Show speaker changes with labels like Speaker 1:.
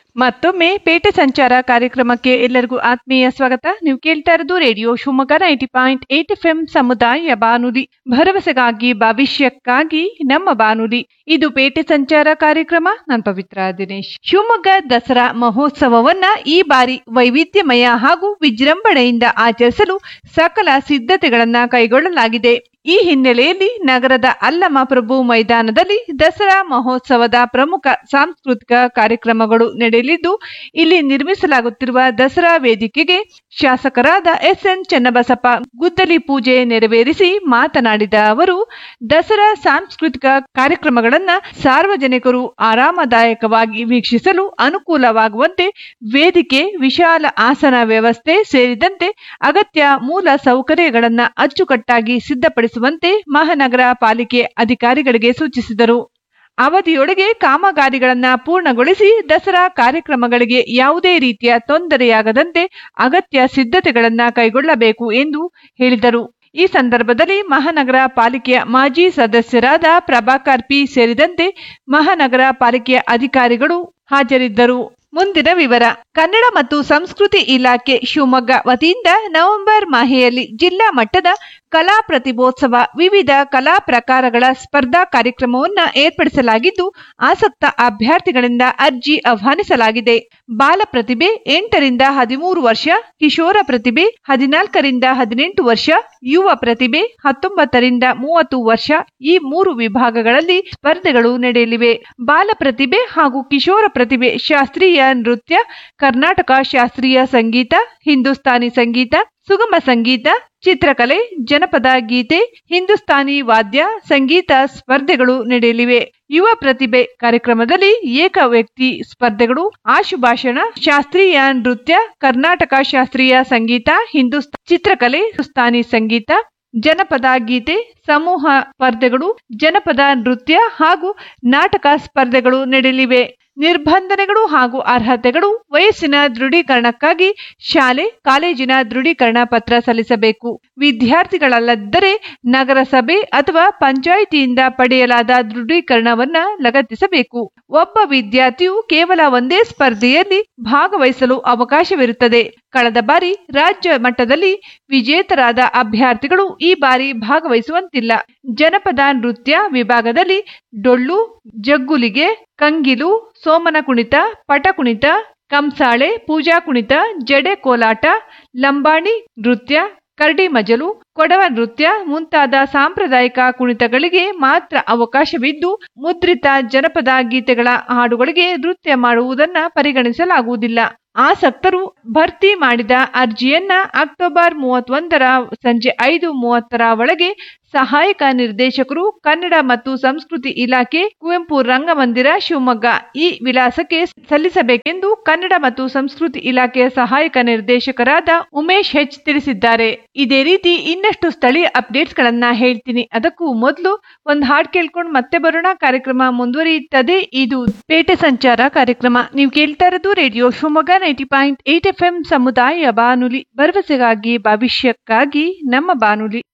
Speaker 1: ಮತ್ತೊಮ್ಮೆ ಪೇಟೆ ಸಂಚಾರ ಕಾರ್ಯಕ್ರಮಕ್ಕೆ ಎಲ್ಲರಿಗೂ ಆತ್ಮೀಯ ಸ್ವಾಗತ ನೀವು ಕೇಳ್ತಾ ಇರೋದು radio Shivamogga ninety point eight F M ಸಮುದಾಯ ಬಾನುಲಿ ಭರವಸೆಗಾಗಿ ಭವಿಷ್ಯಕ್ಕಾಗಿ ನಮ್ಮ ಬಾನುಲಿ ಇದು ಪೇಟೆ ಸಂಚಾರ ಕಾರ್ಯಕ್ರಮ ನಾನು ಪವಿತ್ರ ದಿನೇಶ್ ಶಿವಮೊಗ್ಗ ದಸರಾ ಮಹೋತ್ಸವವನ್ನ ಈ ಬಾರಿ ವೈವಿಧ್ಯಮಯ ಹಾಗೂ ವಿಜೃಂಭಣೆಯಿಂದ ಆಚರಿಸಲು ಸಕಲ ಸಿದ್ಧತೆಗಳನ್ನ ಕೈಗೊಳ್ಳಲಾಗಿದೆ ಈ ಹಿನ್ನೆಲೆಯಲ್ಲಿ ನಗರದ ಅಲ್ಲಮ ಪ್ರಭು ಮೈದಾನದಲ್ಲಿ ದಸರಾ ಮಹೋತ್ಸವದ ಪ್ರಮುಖ ಸಾಂಸ್ಕೃತಿಕ ಕಾರ್ಯಕ್ರಮಗಳು ನಡೆಯಲಿದ್ದು ಇಲ್ಲಿ ನಿರ್ಮಿಸಲಾಗುತ್ತಿರುವ ದಸರಾ ವೇದಿಕೆಗೆ ಶಾಸಕರಾದ ಎಸ್ಎನ್ ಚನ್ನಬಸಪ್ಪ ಗುದ್ದಲಿ ಪೂಜೆ ನೆರವೇರಿಸಿ ಮಾತನಾಡಿದ ಅವರು ದಸರಾ ಸಾಂಸ್ಕೃತಿಕ ಕಾರ್ಯಕ್ರಮಗಳನ್ನ ಸಾರ್ವಜನಿಕರು ಆರಾಮದಾಯಕವಾಗಿ ವೀಕ್ಷಿಸಲು ಅನುಕೂಲವಾಗುವಂತೆ ವೇದಿಕೆ ವಿಶಾಲ ಆಸನ ವ್ಯವಸ್ಥೆ ಸೇರಿದಂತೆ ಅಗತ್ಯ ಮೂಲ ಸೌಕರ್ಯಗಳನ್ನ ಅಚ್ಚುಕಟ್ಟಾಗಿ ಸಿದ್ಧಪಡಿಸುವಂತೆ ಮಹಾನಗರ ಪಾಲಿಕೆ ಅಧಿಕಾರಿಗಳಿಗೆ ಸೂಚಿಸಿದರು ಅವಧಿಯೊಳಗೆ ಕಾಮಗಾರಿಗಳನ್ನ ಪೂರ್ಣಗೊಳಿಸಿ ದಸರಾ ಕಾರ್ಯಕ್ರಮಗಳಿಗೆ ಯಾವುದೇ ರೀತಿಯ ತೊಂದರೆಯಾಗದಂತೆ ಅಗತ್ಯ ಸಿದ್ಧತೆಗಳನ್ನ ಕೈಗೊಳ್ಳಬೇಕು ಎಂದು ಹೇಳಿದರು ಈ ಸಂದರ್ಭದಲ್ಲಿ ಮಹಾನಗರ ಪಾಲಿಕೆಯ ಮಾಜಿ ಸದಸ್ಯರಾದ ಪ್ರಭಾಕರ್ ಪಿ ಸೇರಿದಂತೆ ಮಹಾನಗರ ಪಾಲಿಕೆಯ ಅಧಿಕಾರಿಗಳು ಹಾಜರಿದ್ದರು ಮುಂದಿನ ವಿವರ ಕನ್ನಡ ಮತ್ತು ಸಂಸ್ಕೃತಿ ಇಲಾಖೆ ಶಿವಮೊಗ್ಗ ವತಿಯಿಂದ ನವೆಂಬರ್ ಮಾಹೆಯಲ್ಲಿ ಜಿಲ್ಲಾ ಮಟ್ಟದ ಕಲಾ ಪ್ರತಿಭೋತ್ಸವ ವಿವಿಧ ಕಲಾ ಪ್ರಕಾರಗಳ ಸ್ಪರ್ಧಾ ಕಾರ್ಯಕ್ರಮವನ್ನ ಏರ್ಪಡಿಸಲಾಗಿದ್ದು ಆಸಕ್ತ ಅಭ್ಯರ್ಥಿಗಳಿಂದ ಅರ್ಜಿ ಆಹ್ವಾನಿಸಲಾಗಿದೆ ಬಾಲ ಪ್ರತಿಭೆ ಎಂಟರಿಂದ ಹದಿಮೂರು ವರ್ಷ ಕಿಶೋರ ಪ್ರತಿಭೆ ಹದಿನಾಲ್ಕರಿಂದ ಹದಿನೆಂಟು ವರ್ಷ ಯುವ ಪ್ರತಿಭೆ ಹತ್ತೊಂಬತ್ತರಿಂದ ಮೂವತ್ತು ವರ್ಷ ಈ ಮೂರು ವಿಭಾಗಗಳಲ್ಲಿ ಸ್ಪರ್ಧೆಗಳು ನಡೆಯಲಿವೆ ಬಾಲ ಪ್ರತಿಭೆ ಹಾಗೂ ಕಿಶೋರ ಪ್ರತಿಭೆ ಶಾಸ್ತ್ರೀಯ ನೃತ್ಯ ಕರ್ನಾಟಕ ಶಾಸ್ತ್ರೀಯ ಸಂಗೀತ ಹಿಂದೂಸ್ತಾನಿ ಸಂಗೀತ ಸುಗಮ ಸಂಗೀತ ಚಿತ್ರಕಲೆ ಜನಪದ ಗೀತೆ ಹಿಂದೂಸ್ತಾನಿ ವಾದ್ಯ ಸಂಗೀತ ಸ್ಪರ್ಧೆಗಳು ನಡೆಯಲಿವೆ ಯುವ ಪ್ರತಿಭೆ ಕಾರ್ಯಕ್ರಮದಲ್ಲಿ ಏಕ ವ್ಯಕ್ತಿ ಸ್ಪರ್ಧೆಗಳು ಆಶುಭಾಷಣ ಶಾಸ್ತ್ರೀಯ ನೃತ್ಯ ಕರ್ನಾಟಕ ಶಾಸ್ತ್ರೀಯ ಸಂಗೀತ ಹಿಂದೂಸ್ತಾ ಚಿತ್ರಕಲೆ ಹಿಂದೂಸ್ತಾನಿ ಸಂಗೀತ ಜನಪದ ಗೀತೆ ಸಮೂಹ ಸ್ಪರ್ಧೆಗಳು ಜನಪದ ನೃತ್ಯ ಹಾಗೂ ನಾಟಕ ಸ್ಪರ್ಧೆಗಳು ನಡೆಯಲಿವೆ ನಿರ್ಬಂಧನೆಗಳು ಹಾಗೂ ಅರ್ಹತೆಗಳು ವಯಸ್ಸಿನ ದೃಢೀಕರಣಕ್ಕಾಗಿ ಶಾಲೆ ಕಾಲೇಜಿನ ದೃಢೀಕರಣ ಪತ್ರ ಸಲ್ಲಿಸಬೇಕು ವಿದ್ಯಾರ್ಥಿಗಳಲ್ಲದ್ದರೆ ನಗರಸಭೆ ಅಥವಾ ಪಂಚಾಯಿತಿಯಿಂದ ಪಡೆಯಲಾದ ದೃಢೀಕರಣವನ್ನ ಲಗತ್ತಿಸಬೇಕು ಒಬ್ಬ ವಿದ್ಯಾರ್ಥಿಯು ಕೇವಲ ಒಂದೇ ಸ್ಪರ್ಧೆಯಲ್ಲಿ ಭಾಗವಹಿಸಲು ಅವಕಾಶವಿರುತ್ತದೆ ಕಳೆದ ಬಾರಿ ರಾಜ್ಯ ಮಟ್ಟದಲ್ಲಿ ವಿಜೇತರಾದ ಅಭ್ಯರ್ಥಿಗಳು ಈ ಬಾರಿ ಭಾಗವಹಿಸುವಂತಿಲ್ಲ ಜನಪದ ನೃತ್ಯ ವಿಭಾಗದಲ್ಲಿ ಡೊಳ್ಳು ಜಗ್ಗುಲಿಗೆ ಕಂಗಿಲು ಸೋಮನ ಕುಣಿತ ಪಟ ಕುಣಿತ ಕಂಸಾಳೆ ಪೂಜಾ ಕುಣಿತ ಜಡೆ ಕೋಲಾಟ ಲಂಬಾಣಿ ನೃತ್ಯ ಕರಡಿ ಮಜಲು ಕೊಡವ ನೃತ್ಯ ಮುಂತಾದ ಸಾಂಪ್ರದಾಯಿಕ ಕುಣಿತಗಳಿಗೆ ಮಾತ್ರ ಅವಕಾಶವಿದ್ದು ಮುದ್ರಿತ ಜನಪದ ಗೀತೆಗಳ ಹಾಡುಗಳಿಗೆ ನೃತ್ಯ ಮಾಡುವುದನ್ನ ಪರಿಗಣಿಸಲಾಗುವುದಿಲ್ಲ ಆಸಕ್ತರು ಭರ್ತಿ ಮಾಡಿದ ಅರ್ಜಿಯನ್ನ ಅಕ್ಟೋಬರ್ ಮೂವತ್ತೊಂದರ ಸಂಜೆ ಐದು ಮೂವತ್ತರ ಒಳಗೆ ಸಹಾಯಕ ನಿರ್ದೇಶಕರು ಕನ್ನಡ ಮತ್ತು ಸಂಸ್ಕೃತಿ ಇಲಾಖೆ ಕುವೆಂಪು ರಂಗಮಂದಿರ ಶಿವಮೊಗ್ಗ ಈ ವಿಳಾಸಕ್ಕೆ ಸಲ್ಲಿಸಬೇಕೆಂದು ಕನ್ನಡ ಮತ್ತು ಸಂಸ್ಕೃತಿ ಇಲಾಖೆಯ ಸಹಾಯಕ ನಿರ್ದೇಶಕರಾದ ಉಮೇಶ್ ಹೆಚ್ ತಿಳಿಸಿದ್ದಾರೆ ಇದೇ ರೀತಿ ಇನ್ನಷ್ಟು ಸ್ಥಳೀಯ ಅಪ್ಡೇಟ್ಸ್ ಗಳನ್ನ ಹೇಳ್ತೀನಿ ಅದಕ್ಕೂ ಮೊದಲು ಒಂದು ಹಾಡ್ ಕೇಳ್ಕೊಂಡು ಮತ್ತೆ ಬರೋಣ ಕಾರ್ಯಕ್ರಮ ಮುಂದುವರಿಯುತ್ತದೆ ಇದು ಪೇಟೆ ಸಂಚಾರ ಕಾರ್ಯಕ್ರಮ ನೀವು ಕೇಳ್ತಾ ಇರೋದು radio Shivamogga ninety point eight F M ಸಮುದಾಯ ಬಾನುಲಿ ಭರವಸೆಗಾಗಿ ಭವಿಷ್ಯಕ್ಕಾಗಿ ನಮ್ಮ ಬಾನುಲಿ